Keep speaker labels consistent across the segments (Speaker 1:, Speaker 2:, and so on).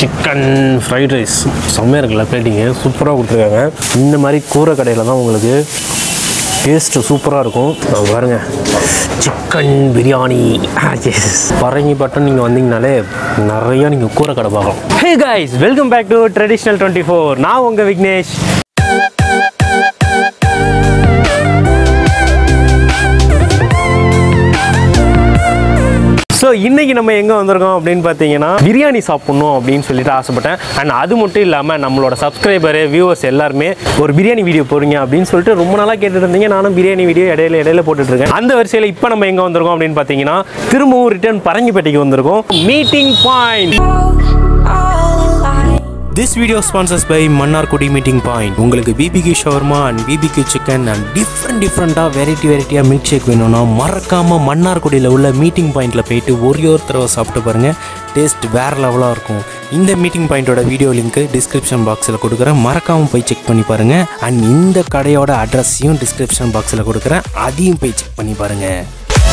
Speaker 1: Chicken fried rice செம்மையாக இருக்குல்ல பிளேட்டிங்கு சூப்பராக கொடுத்துருக்காங்க இந்த மாதிரி கூரை கடையில் தான் உங்களுக்கு டேஸ்ட்டு சூப்பராக இருக்கும் அங்க பாருங்க சிக்கன் பிரியாணி பரங்கி பட்டன் நீங்கள் வந்தீங்கனாலே நிறையா நீங்கள் கூரை கடை பார்க்கலாம் hey guys welcome back to traditional twenty four நான் உங்கள் விக்னேஷ் ஸோ இன்னைக்கு நம்ம எங்கே வந்திருக்கோம் அப்படின்னு பார்த்தீங்கன்னா பிரியாணி சாப்பிட்ணும் அப்படின்னு சொல்லிட்டு ஆசைப்பட்டேன் அண்ட் அது மட்டும் இல்லாமல் நம்மளோட சப்ஸ்கிரைபரு வியூவர்ஸ் எல்லாருமே ஒரு பிரியாணி வீடியோ போடுங்க அப்படின்னு சொல்லிட்டு ரொம்ப நாளாக கேட்டுட்டு இருந்தீங்க நானும் பிரியாணி வீடியோ இடையில இடையில போட்டுட்டு இருக்கேன் அந்த வரிசையில் இப்போ நம்ம எங்கே வந்திருக்கோம் அப்படின்னு பார்த்தீங்கன்னா திரும்பவும் ரிட்டர்ன் பரங்கிப்பேட்டைக்கு வந்திருக்கோம் meeting point this video sponsors by Mannargudi meeting point உங்களுக்கு பிபிக்கு ஷவர்மா அண்ட் பிபிக்கு சிக்கன் அண்ட் டிஃப்ரெண்ட் டிஃப்ரெண்ட்டாக வெரைட்டி வெரைட்டியாக மில்க் ஷேக் வேணும்னா மறக்காமல் மன்னார்குடியில் உள்ள மீட்டிங் பாயிண்ட்டில் போயிட்டு ஒரே ஒரு தடவை சாப்பிட்டு பாருங்கள் டேஸ்ட் வேறு லெவலாக இருக்கும் இந்த மீட்டிங் பாயிண்ட்டோட வீடியோ லிங்க்கு டிஸ்கிரிப்ஷன் பாக்ஸில் கொடுக்குறேன் மறக்காமல் போய் செக் பண்ணி பாருங்கள் அண்ட் இந்த கடையோட அட்ரஸையும் டிஸ்கிரிப்ஷன் பாக்ஸில் கொடுக்குறேன் அதையும் போய் செக் பண்ணி பாருங்கள்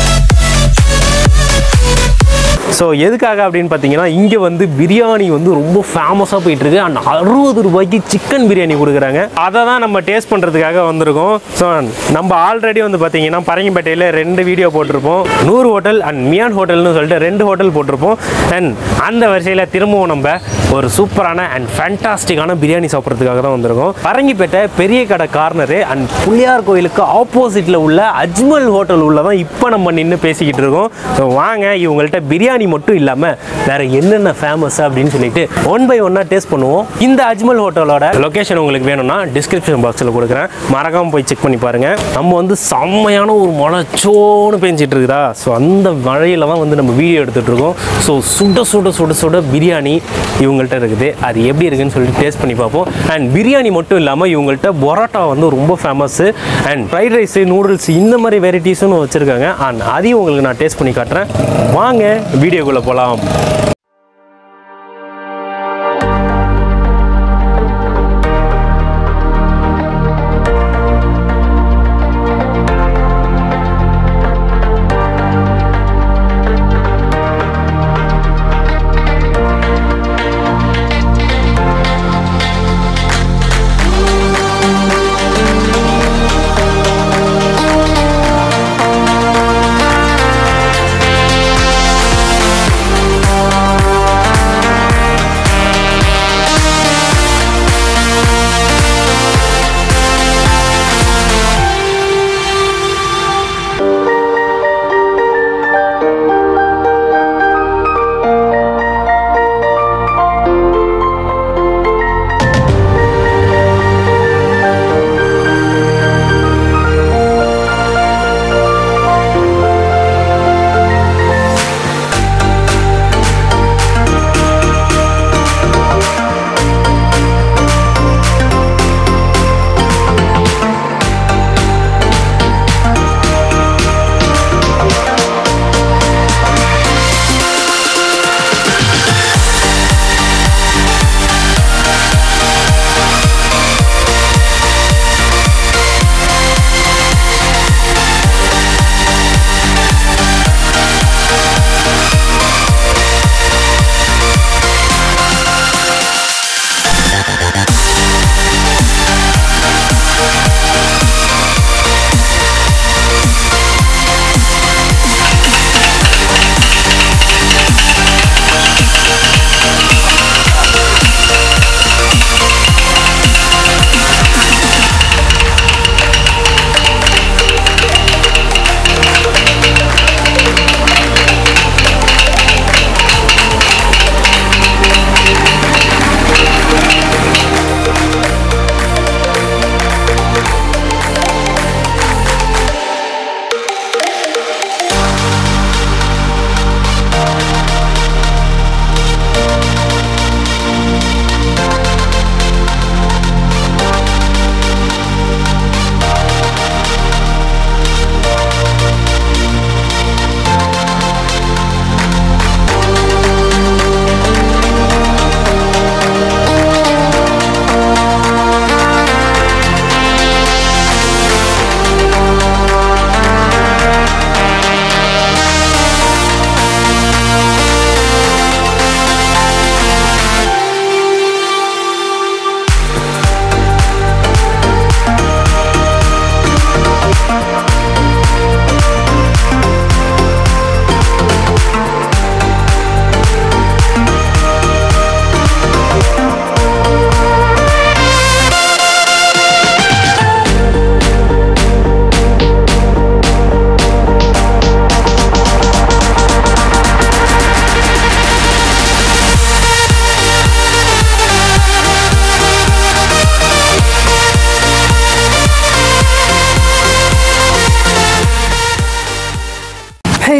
Speaker 1: ஸோ எதுக்காக அப்படின்னு பார்த்தீங்கன்னா இங்கே வந்து பிரியாணி வந்து ரொம்ப ஃபேமஸாக போயிட்டு இருக்கு அண்ட் அறுபது ரூபாய்க்கு சிக்கன் பிரியாணி கொடுக்குறாங்க அதை தான் நம்ம டேஸ்ட் பண்ணுறதுக்காக வந்திருக்கோம் ஸோ நம்ம ஆல்ரெடி வந்து பார்த்தீங்கன்னா பரங்கிப்பேட்டையில் ரெண்டு வீடியோ போட்டிருப்போம் நூறு ஹோட்டல் அண்ட் மியான் ஹோட்டல்னு சொல்லிட்டு ரெண்டு ஹோட்டல் போட்டிருப்போம் அண்ட் அந்த வரிசையில் திரும்பவும் நம்ம ஒரு சூப்பரான அண்ட் ஃபேண்டாஸ்டிக்கான பிரியாணி சாப்பிட்றதுக்காக தான் வந்திருக்கோம் பரங்கிப்பேட்டை பெரிய கடை கார்னரு அண்ட் புள்ளியார் கோயிலுக்கு ஆப்போசிட்டில் உள்ள அஜ்மல் ஹோட்டல் உள்ள தான் இப்போ நம்ம நின்று பேசிக்கிட்டு இருக்கோம் ஸோ வாங்க இவங்கள்ட்ட பிரியாணி மட்டும் இல்லாமல் வேற என்னென்ன ஃபேமஸ் அப்படின்னு சொல்லிட்டு ஒன் பை ஒன்னாக டேஸ்ட் பண்ணுவோம் இந்த அஜ்மல் ஹோட்டலோட லொகேஷன் உங்களுக்கு வேணும்னா டிஸ்கிரிப்ஷன் பாக்ஸில் கொடுக்குறேன் மறக்காமல் போய் செக் பண்ணி பாருங்க நம்ம வந்து செம்மையான ஒரு மழை சோன்னு பெஞ்சிட்டு இருக்குதா ஸோ அந்த மழையில தான் வந்து நம்ம வீடியோ எடுத்துட்டு இருக்கோம் ஸோ சுட சுட சுட சுட பிரியாணி இவங்கள்ட்ட இருக்குது அது எப்படி இருக்குன்னு சொல்லிட்டு டேஸ்ட் பண்ணி பார்ப்போம் அண்ட் பிரியாணி மட்டும் இல்லாமல் இவங்கள்ட்ட பரோட்டா வந்து ரொம்ப famous and fried rice noodles இந்த மாதிரி வெரைட்டிஸும் வச்சுருக்காங்க அண்ட் அதையும் உங்களுக்கு நான் டேஸ்ட் பண்ணி காட்டுறேன் வாங்க வீடியோக்குள்ளே போகலாம்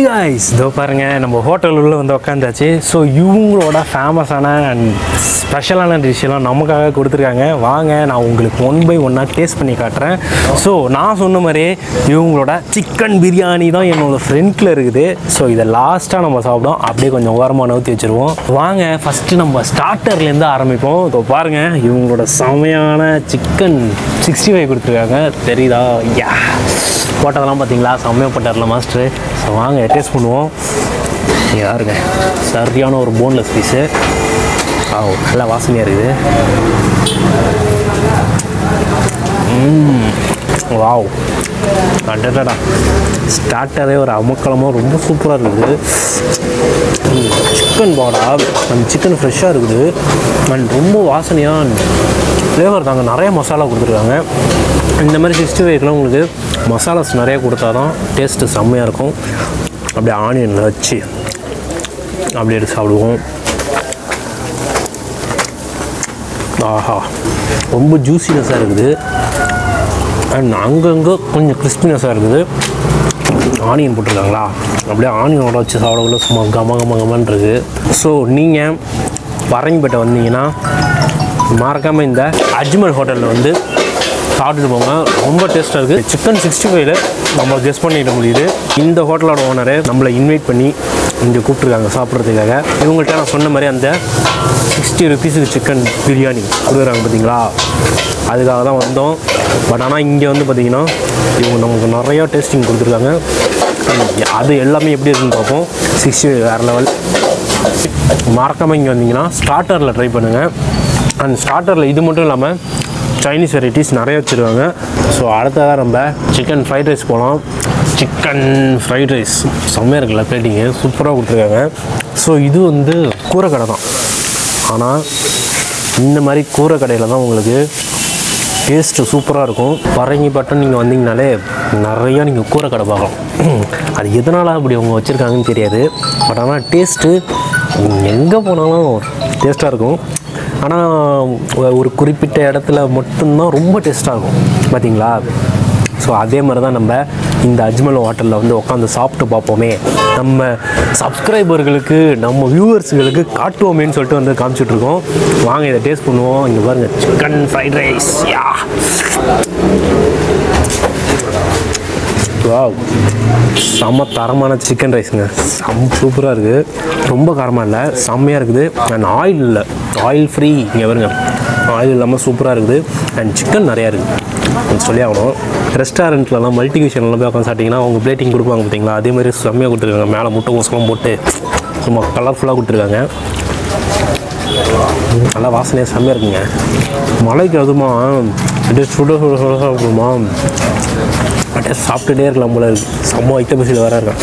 Speaker 1: guys இதோ பாருங்க நம்ம ஹோட்டல் உள்ள வந்து உட்காந்தாச்சு ஸோ இவங்களோட ஃபேமஸான அண்ட் ஸ்பெஷலான டிஷ்ஷெல்லாம் நமக்காக கொடுத்துருக்காங்க வாங்க நான் உங்களுக்கு ஒன் பை ஒன்னாக டேஸ்ட் பண்ணி காட்டுறேன் ஸோ நான் சொன்ன மாதிரியே இவங்களோட சிக்கன் பிரியாணி தான் என்னோட ஃப்ரெண்டில் இருக்குது ஸோ இதை லாஸ்ட்டாக நம்ம சாப்பிடும் அப்படியே கொஞ்சம் ஓரமாக நவுத்தி வச்சுருவோம் வாங்க ஃபஸ்ட்டு நம்ம ஸ்டார்டர்லேருந்து ஆரம்பிப்போம் இதோ பாருங்க இவங்களோட செமையான சிக்கன் சிக்ஸ்டி ஃபைவ் கொடுத்துருக்காங்க தெரியுதா யா போட்டதெல்லாம் பார்த்தீங்களா செம்மையாக போட்டார்ல மாஸ்டர் ஸோ வாங்க டேஸ்ட் பண்ணுவோம் யாருங்க சரியான ஒரு போன்லெஸ் பீஸு ஆ நல்லா வாசனையாக இருக்குது வாவ் அடடா ஸ்டார்டரே ஒரு அமக்கலமாக ரொம்ப சூப்பராக இருக்குது சிக்கன் பாடா அந்த சிக்கன் ஃப்ரெஷ்ஷாக இருக்குது அண்ட் ரொம்ப வாசனையாக ஃப்ளேவர் தாங்க நிறைய மசாலா கொடுத்துருக்காங்க இந்த மாதிரி சிக்ஸ்டி ஃபைவ்க்குலாம் உங்களுக்கு மசாலாஸ் நிறைய கொடுத்தா தான் டேஸ்ட்டு செம்மையாக இருக்கும் அப்படியே ஆனியனில் வச்சு அப்படியே எடுத்து சாப்பிடுவோம் ஆஹா ரொம்ப ஜூசினஸாக இருக்குது அண்ட் அங்கங்கே கொஞ்சம் கிறிஸ்பினஸாக இருக்குது ஆனியன் போட்டிருக்காங்களா அப்படியே ஆனியனோட வச்சு சாப்பிடக்குள்ள சும்மா கம கம கமன்னு இருக்குது ஸோ நீங்கள் பரங்கிப்பேட்டை வந்தீங்கன்னா மறக்காமல் இந்த அஜ்மல் ஹோட்டலில் வந்து சாப்பிட்டுட்டு போங்க ரொம்ப டேஸ்ட்டாக இருக்குது சிக்கன் சிக்ஸ்டி ஃபைவ்ல நம்ம கெஸ் பண்ணிட முடியுது இந்த ஹோட்டலோட ஓனரை நம்மளை இன்வைட் பண்ணி இங்கே கூப்பிட்ருக்காங்க சாப்பிட்றதுக்காக இவங்கள்ட்ட நான் சொன்ன மாதிரி அந்த சிக்ஸ்டி ருபீஸுக்கு சிக்கன் பிரியாணி கொடுக்குறாங்க பார்த்தீங்களா அதுக்காக தான் வந்தோம் பட் ஆனால் இங்கே வந்து பார்த்தீங்கன்னா இவங்க நமக்கு நிறையா டேஸ்டிங் கொடுத்துருக்காங்க அது எல்லாமே எப்படி இருக்குன்னு பார்ப்போம் சிக்ஸ்டி வேறு லெவல் மறக்காமல் இங்கே வந்தீங்கன்னா ஸ்டார்டரில் ட்ரை பண்ணுங்கள் அண்ட் ஸ்டார்டரில் இது மட்டும் இல்லாமல் சைனீஸ் வெரைட்டிஸ் நிறைய வச்சுருக்காங்க ஸோ அடுத்ததாக நம்ம சிக்கன் ஃப்ரைட் ரைஸ் போகலாம் சிக்கன் ஃப்ரைட் ரைஸ் செம்மையாக இருக்குல்ல பிளேட்டிங்கு சூப்பராக கொடுத்துருக்காங்க ஸோ இது வந்து கூரை கடை தான் ஆனால் இந்த மாதிரி கூரை கடையில் தான் உங்களுக்கு டேஸ்ட்டு சூப்பராக இருக்கும் பரங்கி பட்டம் நீங்கள் வந்தீங்கனாலே நிறையா நீங்கள் கூரை கடை பார்க்கலாம் அது எதனால் அப்படி அவங்க வச்சுருக்காங்கன்னு தெரியாது பட் ஆனால் டேஸ்ட்டு எங்கே போனாலும் டேஸ்ட்டாக இருக்கும் ஆனால் ஒரு குறிப்பிட்ட இடத்துல மட்டும்தான் ரொம்ப டேஸ்ட்டாக இருக்கும் பார்த்தீங்களா ஸோ அதே மாதிரி தான் நம்ம இந்த அஜ்மல் ஹோட்டலில் வந்து உட்காந்து சாப்பிட்டு பார்ப்போமே நம்ம சப்ஸ்கிரைபர்களுக்கு நம்ம வியூவர்ஸுகளுக்கு காட்டுவோமேன்னு சொல்லிட்டு வந்து காமிச்சிட்ருக்கோம் வாங்க இதை டேஸ்ட் பண்ணுவோம் இங்கே பாருங்கள் chicken fried rice yeah wow செம்ம தரமான சிக்கன் ரைஸுங்க செம் சூப்பராக இருக்குது ரொம்ப காரமாக இல்லை செம்மையாக இருக்குது அண்ட் ஆயில் இல்லை ஆயில் ஃப்ரீ இங்கே வருங்க ஆயில் இல்லாமல் சூப்பராக இருக்குது அண்ட் சிக்கன் நிறையா இருக்குது கொஞ்சம் சொல்லி ஆகணும் ரெஸ்டாரண்ட்லலாம் மல்டி கிச்சன்லாம் போய் உட்காந்து சாப்பிட்டிங்கன்னா அவங்க பிளேட்டிங் கொடுப்பாங்க பார்த்தீங்களா அதே மாதிரி செம்மையாக கொடுத்துருக்காங்க மேலே முட்டை கோசமாக போட்டு சும்மா கலர்ஃபுல்லாக கொடுத்துருக்காங்க நல்லா வாசனையாக செம்மையாக இருக்குங்க மழைக்கு அதுமா அப்படியே சுட சுட சுட சாப்பிடுமா அப்படியே சாப்பிட்டுட்டே இருக்கலாம் போல இருக்கு செம்ம வைத்த பசியில் வர இருக்கேன்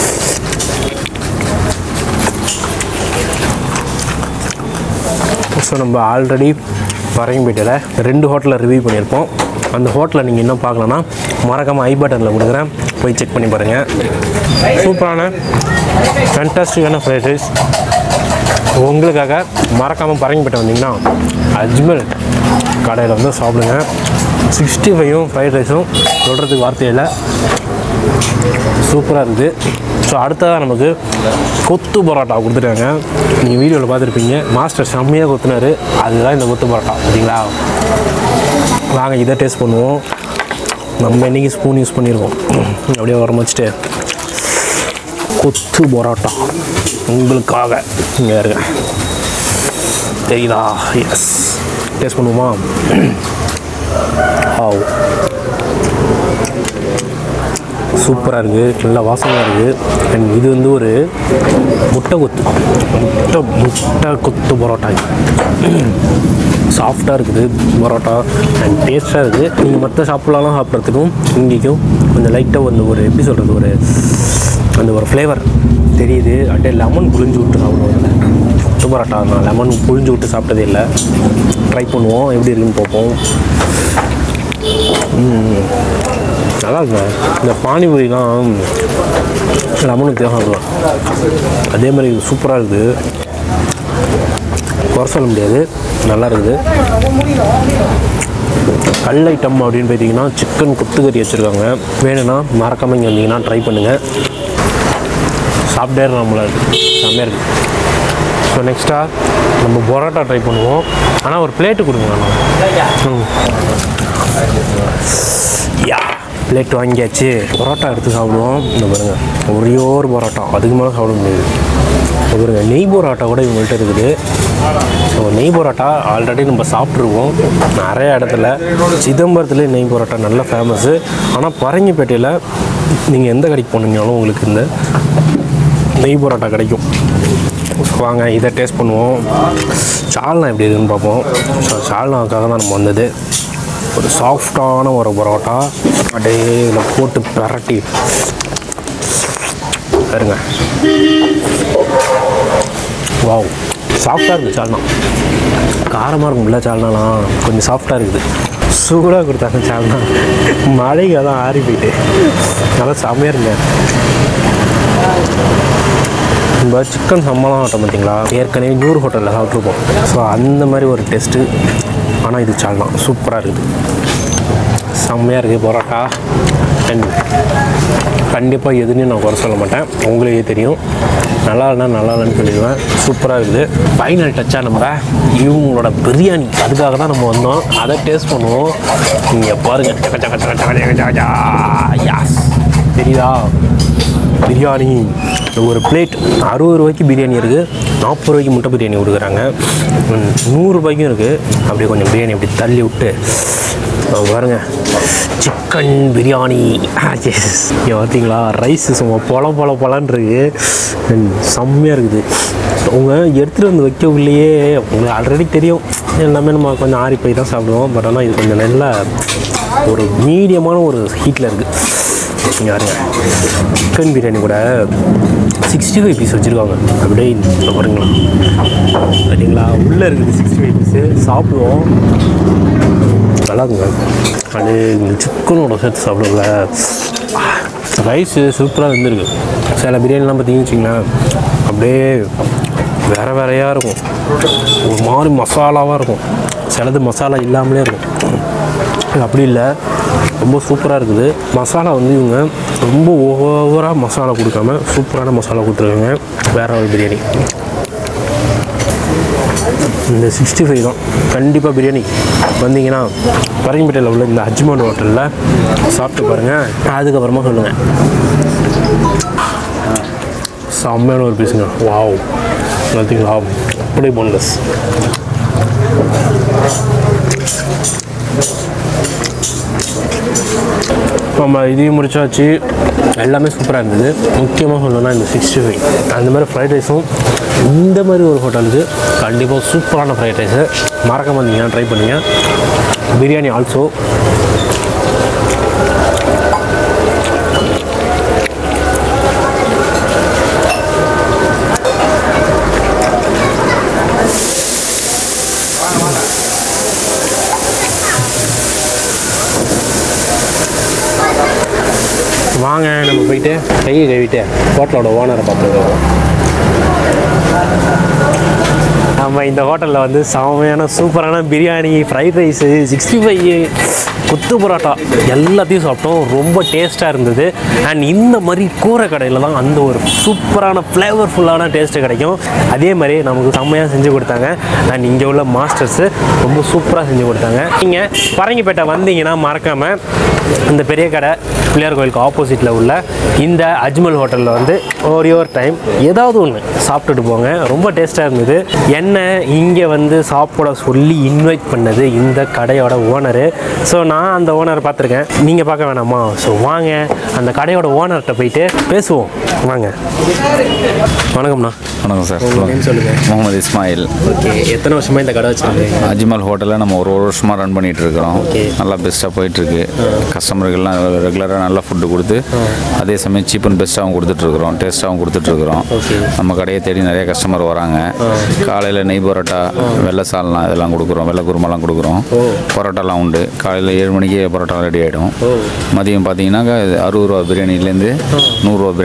Speaker 1: ஸோ நம்ம ஆல்ரெடி பரங்கிப்பேட்டையில் ரெண்டு ஹோட்டலில் ரிவ்யூ பண்ணியிருப்போம் அந்த ஹோட்டலில் நீங்கள் இன்னும் பார்க்கலன்னா மறக்காமல் ஐ பட்டனில் கொடுக்குறேன் போய் செக் பண்ணி பாருங்கள் சூப்பரான ஃபேண்டாஸ்டிக்கான ஃப்ரைட் ரைஸ் உங்களுக்காக மறக்காமல் பரங்கிப்பேட்டை வந்தீங்கன்னா அஜ்மல் கடையில் வந்து சாப்பிடுங்க சிக்ஸ்டி ஃபைவும் ஃப்ரைட் ரைஸும் சொல்கிறதுக்கு வார்த்தை இல்லை சூப்பராக இருக்குது ஸோ அடுத்ததாக நமக்கு கொத்து பரோட்டா கொடுத்துட்டாங்க நீங்கள் வீடியோவில் பார்த்துருப்பீங்க மாஸ்டர் செம்மையாக கொத்துனாரு அதுதான் இந்த கொத்து பரோட்டா சரிங்களா வாங்க இதை டேஸ்ட் பண்ணுவோம் நம்ம இன்றைக்கி ஸ்பூன் யூஸ் பண்ணியிருக்கோம் அப்படியே வர வச்சுட்டு கொத்து பரோட்டா உங்களுக்காக இங்கே இருக்க தெரியுதா எஸ் டேஸ்ட் பண்ணுவோமா ஆவ் சூப்பராக இருக்குது நல்லா வாசனையாக இருக்குது அண்ட் இது வந்து ஒரு முட்டை கொத்து முட்டை முட்டை கொத்து பரோட்டா சாஃப்டாக இருக்குது பரோட்டா அண்ட் டேஸ்ட்டாக இருக்குது நீங்கள் மற்ற ஷாப்லலாம் சாப்பிட்றதுக்கும் இங்கேக்கும் கொஞ்சம் லைட்டாக வந்து ஒரு எப்படி சொல்கிறது ஒரு அந்த ஒரு ஃப்ளேவர் தெரியுது அப்படியே லெமன் புழிஞ்சு விட்டு சாப்பிடுவோம் அதில் கொத்து பரோட்டா நான் லெமன் புழிஞ்சு விட்டு சாப்பிட்டதே இல்லை ட்ரை பண்ணுவோம் எப்படி இருக்குன்னு பார்ப்போம் நல்லா இருக்குங்க இந்த பானிபூரிலாம் லெமனுக்கு தேவை அதே மாதிரி இது சூப்பராக இருக்குது குறை சொல்ல முடியாது நல்லா இருக்குது கல் ஐட்டம் அப்படின்னு பார்த்தீங்கன்னா சிக்கன் கொத்துக்கறி வச்சுருக்காங்க வேணும்னா மறக்காமல் இங்கே வந்தீங்கன்னா ட்ரை பண்ணுங்கள் சாப்பிட்டே நம்மள செம்மையாக இருக்குது ஸோ நெக்ஸ்ட்டாக நம்ம பரோட்டா ட்ரை பண்ணுவோம் ஆனால் ஒரு பிளேட்டு கொடுங்க நான் யா பிளேட் வாங்கியாச்சு பரோட்டா எடுத்து சாப்பிடுவோம் இந்த பாருங்க ஒரே ஒரு பரோட்டா அதுக்கு மேலே சாப்பிட முடியாது இந்த பாருங்க நெய் பரோட்டா கூட இவங்கள்ட்ட இருக்குது ஸோ நெய் பரோட்டா ஆல்ரெடி நம்ம சாப்பிட்ருவோம் நிறைய இடத்துல சிதம்பரத்தில் நெய் பரோட்டா நல்ல ஃபேமஸ்ஸு ஆனால் பரங்கிப்பேட்டையில் நீங்கள் எந்த கடைக்கு போனீங்கனாலும் உங்களுக்கு இந்த நெய் பரோட்டா கிடைக்கும் ஸோ வாங்க இதை டேஸ்ட் பண்ணுவோம் சால்னா எப்படி இருக்குன்னு பார்ப்போம் ஸோ சால்னாக்காக தான் நம்ம வந்தது ஒரு சாஃப்டான ஒரு பரோட்டா அப்படியே இதில் போட்டு பிரட்டி பாருங்க வாவ் சாஃப்டாக இருக்குது சால்னா காரமாக இருக்கும்ல சால்னாலாம் கொஞ்சம் சாஃப்டாக இருக்குது சூடாக கொடுத்தாங்க சால்னா மழைக்கு அதான் ஆறி போயிட்டு நல்லா செம்மையாக இருந்தேன் நம்ம சிக்கன் சம்பளம் ஆட்டம் பார்த்தீங்களா ஏற்கனவே நூறு ஹோட்டலில் சாப்பிட்ருப்போம் ஸோ அந்த மாதிரி ஒரு டெஸ்ட்டு ஆனால் இது சால்னா சூப்பராக இருக்குது செம்மையாக இருக்குது பரோட்டா அண்ட் கண்டிப்பாக எதுன்னு நான் குறை சொல்ல மாட்டேன் உங்களுக்கே தெரியும் நல்லா இல்லைனா நல்லா இல்லைன்னு சொல்லிடுவேன் சூப்பராக இருக்குது ஃபைனல் டச்சாக நம்ம இவங்களோட பிரியாணி அதுக்காக தான் நம்ம வந்தோம் அதை டேஸ்ட் பண்ணுவோம் நீங்கள் பாருங்கள் சக்க சக்க சக்க சக்க சக்க சக்க யாஸ் தெரியுதா பிரியாணி ஒரு பிளேட் அறுபது ரூபாய்க்கு பிரியாணி இருக்குது நாற்பது ரூபாய்க்கு முட்டை பிரியாணி கொடுக்குறாங்க ம், நூறு ரூபாய்க்கும் இருக்குது அப்படியே கொஞ்சம் பிரியாணி அப்படி தள்ளி விட்டு அஹ் பாருங்க சிக்கன் பிரியாணி இங்கே பார்த்தீங்களா ரைஸ் சும்மா பொல பொல பொலன்னு இருக்கு ம், செம்மையாக இருக்குது அவங்க எடுத்துகிட்டு வந்து வைக்கவில்லையே உங்களுக்கு ஆல்ரெடி தெரியும் எல்லாமே நம்ம கொஞ்சம் ஆறி போய் தான் சாப்பிடுவோம் பட் ஆனால் இது கொஞ்சம் நல்ல ஒரு மீடியமான ஒரு ஹீட்டில் இருக்குது இங்க பாருங்க சிக்கன் பிரியாணி கூட சிக்ஸ்டி ஃபைவ் பீஸ் வச்சுருக்காங்க அப்படியே இந்த பாருங்களா சரிங்களா உள்ளே இருக்குது சிக்ஸ்டி ஃபைவ் பீஸு சாப்பிடுவோம் நல்லா இருக்குங்க அது இந்த சிக்கனோட சேர்த்து சாப்பிடுங்கள ரைஸு சூப்பராக வெந்திருக்கு சில பிரியாணிலாம் பார்த்தீங்கன்னு வச்சிங்களேன் அப்படியே வேற வேறையாக இருக்கும் ஒரு மாதிரி மசாலாவாக இருக்கும் சிலது மசாலா இல்லாமலே இருக்கும் இது அப்படி இல்லை ரொம்ப சூப்பராக இருக்குது மசாலா வந்து இவங்க ரொம்ப ஓவராக மசாலா கொடுக்காம சூப்பரான மசாலா கொடுத்துருக்காங்க வேற ஒரு பிரியாணி இந்த சிக்ஸ்டி ஃபைவ் தான் கண்டிப்பாக பிரியாணி வந்தீங்கன்னா பரங்கிப்பேட்டையில் உள்ள இந்த அஜ்மான் ஹோட்டலில் சாப்பிட்டு பாருங்கள் அதுக்கப்புறமா சொல்லுங்கள் செம்மையான ஒரு பீஸுங்க வாவ் பார்த்தீங்களா அப்படியே போன்லெஸ் நம்ம இதையும் முடிச்சாச்சு எல்லாமே சூப்பராக இருந்தது முக்கியமாக சொல்லணும்னா இந்த சிக்ஸ்டி ஃபைவ் அந்த மாதிரி ஃப்ரைட் ரைஸும் இந்த மாதிரி ஒரு ஹோட்டலுக்கு கண்டிப்பாக சூப்பரான ஃப்ரைட் ரைஸு மறக்காம வந்தீங்கன்னா ட்ரை பண்ணுங்க பிரியாணி ஆல்சோ வாங்க நம்ம போயிட்டு கையை கழுவிட்டு ஹோட்டலோட ஓனரை பார்த்துருக்கோம் நம்ம இந்த ஹோட்டலில் வந்து செமையான சூப்பரான biryani fried rice sixty five குத்து பரோட்டா எல்லாத்தையும் சாப்பிட்டோம் ரொம்ப டேஸ்ட்டாக இருந்தது அண்ட் இந்த மாதிரி கூரை கடையில் தான் அந்த ஒரு சூப்பரான ஃப்ளேவர்ஃபுல்லான டேஸ்ட்டு கிடைக்கும் அதே மாதிரி நமக்கு செம்மையாக செஞ்சு கொடுத்தாங்க அண்ட் இங்கே உள்ள மாஸ்டர்ஸு ரொம்ப சூப்பராக செஞ்சு கொடுத்தாங்க நீங்கள் பரங்கிப்பேட்டை வந்தீங்கன்னா மறக்காமல் இந்த பெரிய கடை பிள்ளையார் கோயிலுக்கு ஆப்போசிட்டில் உள்ள இந்த அஜ்மல் ஹோட்டலில் வந்து ஒரே ஒரு டைம் ஏதாவது ஒன்று சாப்பிட்டுட்டு போங்க ரொம்ப டேஸ்ட்டாக இருந்தது என்ன இங்கே வந்து சாப்பிட சொல்லி இன்வைட் பண்ணது இந்த கடையோட ஓனரு ஸோ நான் அந்த ஓனரை பார்த்துருக்கேன் நீங்கள் பார்க்க வேணாமா ஸோ வாங்க அந்த கடையோட ஓனர்கிட்ட போயிட்டு பேசுவோம் வாங்க வணக்கம்ண்ணா
Speaker 2: வணக்கம் சார்
Speaker 1: உங்கள் நேம் சொல்லுங்கள்
Speaker 2: முகமது இஸ்மாயில்
Speaker 1: ஓகே எத்தனை வருஷமாக இந்த கடை வச்சுருக்கீங்க
Speaker 2: அஜ்மல் ஹோட்டலில் நம்ம ஒரு ஒரு வருஷமாக ரன் பண்ணிட்டு இருக்கிறோம்
Speaker 1: Okay.
Speaker 2: நல்லா பெஸ்ட்டாக போயிட்டுருக்கு கஸ்டமர்கள்லாம் ரெகுலராக நல்ல ஃபுட்டு கொடுத்து அதே சமயம் சீப் அண்ட் பெஸ்ட்டாகவும் கொடுத்துட்ருக்குறோம் டேஸ்ட்டாகவும் கொடுத்துட்ருக்குறோம்
Speaker 1: Okay.
Speaker 2: நம்ம கடையை தேடி நிறைய கஸ்டமர் வராங்க காலையில் நெய் பரோட்டா வெள்ளை சால்னா இதெல்லாம் கொடுக்குறோம் வெள்ளை குருமெல்லாம் கொடுக்குறோம் பரோட்டாலாம் உண்டு காலையில் ஏழு மணிக்கு பரோட்டா ரெடி ஆகிடும்
Speaker 1: ஓ
Speaker 2: மதியம் பார்த்தீங்கன்னா அறுபது ரூபா பிரியாணிலேருந்து நூறுரூவா பிரியாணி வரைக்கும்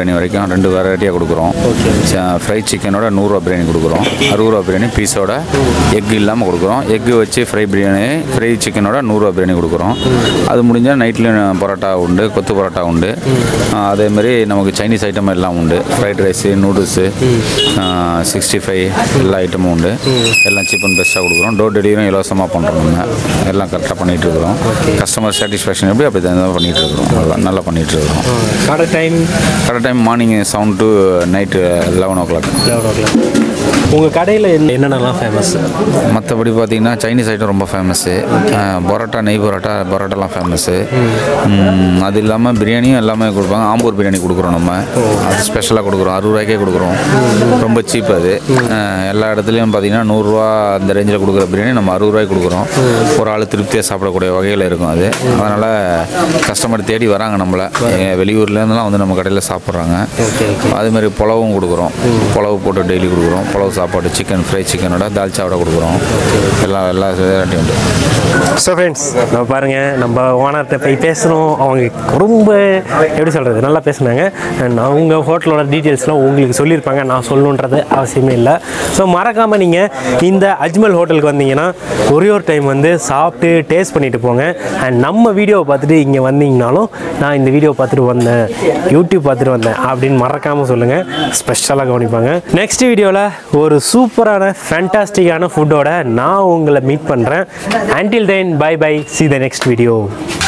Speaker 2: ரெண்டு வெரைட்டியாக கொடுக்குறோம் ஃப்ரை சிக்கனோட நூறுரூவா பிரியாணி கொடுக்குறோம் அறுபது ரூபா பிரியாணி பீஸோட எக் இல்லாமல் கொடுக்குறோம் எக்கு வச்சு ஃப்ரை பிரியாணி ஃப்ரை சிக்கனோட நூறுரூவா பிரியாணி கொடுக்குறோம் அது முடிஞ்சால் நைட்லேயும் பரோட்டா உண்டு கொத்து பரோட்டா உண்டு ஆஹ் அதேமாரி நமக்கு சைனீஸ் ஐட்டம் எல்லாம் உண்டு fried rice noodles sixty five எல்லா ஐட்டமும் உண்டு எல்லாம் சீப் அண்ட் பெஸ்ட்டாக கொடுக்குறோம் டோர் டெலிவரியும் இலவசமாக பண்ணுறோம் நம்ம எல்லாம் கரெக்டாக பண்ணிகிட்டு இருக்கிறோம் கஸ்டமர் சாட்டிஸ்ஃபேக்ஷன் எப்படி அப்படி தான் பண்ணிகிட்டு இருக்கிறோம் நல்லா நல்லா பண்ணிகிட்டு இருக்கிறோம்
Speaker 1: கடை time
Speaker 2: correct time morning seven to night eleven o'clock
Speaker 1: eleven o'clock உங்கள் கடையில் என்னென்னலாம் ஃபேமஸ்
Speaker 2: மற்றபடி பார்த்தீங்கன்னா சைனீஸ் ஐட்டம் ரொம்ப ஃபேமஸ்ஸு பரோட்டா நெய் பரோட்டா பரோட்டாலாம் ஃபேமஸ்ஸு அது இல்லாமல் பிரியாணியும் எல்லாமே கொடுப்பாங்க ஆம்பூர் பிரியாணி கொடுக்குறோம் நம்ம அது ஸ்பெஷலாக கொடுக்குறோம் அறுபது ரூபாய்க்கே கொடுக்குறோம் ரொம்ப சீப் அது அஹ், எல்லா இடத்துலையும் பார்த்தீங்கன்னா நூறுரூவா அந்த ரேஞ்சில் கொடுக்குற பிரியாணி நம்ம அறுபது ரூபாய்க்கு கொடுக்குறோம் ஒரு ஆள் திருப்தியாக சாப்பிடக்கூடிய வகையில் இருக்கும் அது அதனால் கஸ்டமர் தேடி வராங்க நம்மளை எ- வெளியூர்லேருந்துலாம் வந்து நம்ம கடையில் சாப்பிட்றாங்க அதே மாதிரி புலவும் கொடுக்குறோம் புலவு போட்டு டெய்லி கொடுக்குறோம் புலவு சாப்பாடு சிக்கன் ஃப்ரை சிக்கனோட தால்ச்சாவோட கொடுக்குறோம் எல்லாம் எல்லா வெரைட்டியும் உண்டு
Speaker 1: ஸோ ஃப்ரெண்ட்ஸ் நம்ம பாருங்கள் நம்ம ஓனர்கிட்ட போய் பேசுகிறோம் அவங்க ரொம்ப எப்படி சொல்கிறது நல்லா பேசுனாங்க அண்ட் அவங்க ஹோட்டலோட டீட்டெயில்ஸ்லாம் உங்களுக்கு சொல்லியிருப்பாங்க நான் சொல்லணுன்றது அவசியமே இல்லை ஸோ மறக்காமல் நீங்கள் இந்த அஜ்மல் ஹோட்டலுக்கு வந்தீங்கன்னா ஒரே ஒரு டைம் வந்து சாப்பிட்டு டேஸ்ட் பண்ணிட்டு போங்க அண்ட் நம்ம வீடியோவை பார்த்துட்டு இங்கே வந்தீங்கனாலும் நான் இந்த வீடியோ பார்த்துட்டு வந்தேன் யூடியூப் பார்த்துட்டு வந்தேன் அப்படின்னு மறக்காமல் சொல்லுங்கள் ஸ்பெஷலாக கவனிப்பாங்க நெக்ஸ்ட் வீடியோவில் ஒரு சூப்பரான ஃபேண்டாஸ்டிக்கான ஃபுட்டோட நான் உங்களை மீட் பண்ணுறேன் until then bye bye see the next video